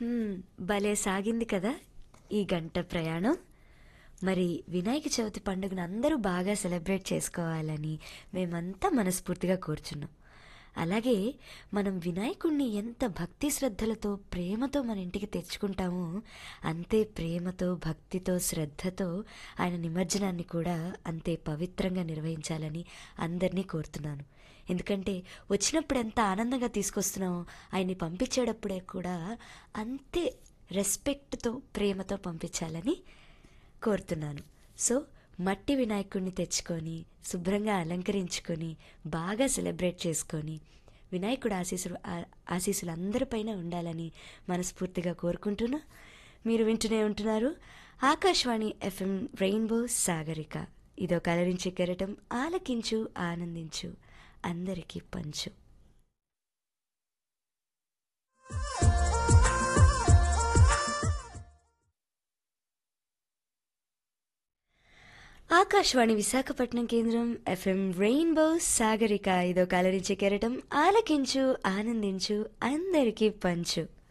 హ్మ్, భలే సాగింది కదా ఈ గంట ప్రయాణం మరి వినాయక చవితి పండుగను అందరూ బాగా సెలబ్రేట్ చేసుకోవాలని మేమంతా మనస్ఫూర్తిగా కోరుచున్నాం అలాగే మనం వినాయకుణ్ణి ఎంత భక్తి శ్రద్ధలతో ప్రేమతో మన ఇంటికి తెచ్చుకుంటామో అంతే ప్రేమతో భక్తితో శ్రద్ధతో ఆయన నిమజ్జనాన్ని కూడా అంతే పవిత్రంగా నిర్వహించాలని అందరినీ కోరుతున్నాను ఎందుకంటే వచ్చినప్పుడు ఎంత ఆనందంగా తీసుకొస్తున్నామో ఆయన్ని పంపించేటప్పుడే కూడా అంతే రెస్పెక్ట్తో ప్రేమతో పంపించాలని కోరుతున్నాను సో మట్టి వినాయకుడిని తెచ్చుకొని శుభ్రంగా అలంకరించుకొని బాగా సెలబ్రేట్ చేసుకొని వినాయకుడు ఆశీస్సులు ఆ- ఆశీస్సులు అందరిపైన ఉండాలని మనస్ఫూర్తిగా కోరుకుంటున్నా మీరు వింటూనే ఉంటున్నారు ఆకాశవాణి ఎఫ్ఎం రెయిన్బో సాగరిక ఇదో కలరించే కెరటం ఆలకించు ఆనందించు అందరికీ పంచు ఆకాశవాణి విశాఖపట్నం కేంద్రం ఎఫ్ఎం రెయిన్బో సాగరిక ఇదో కలరించే కెరటం ఆలకించు ఆనందించు అందరికీ పంచు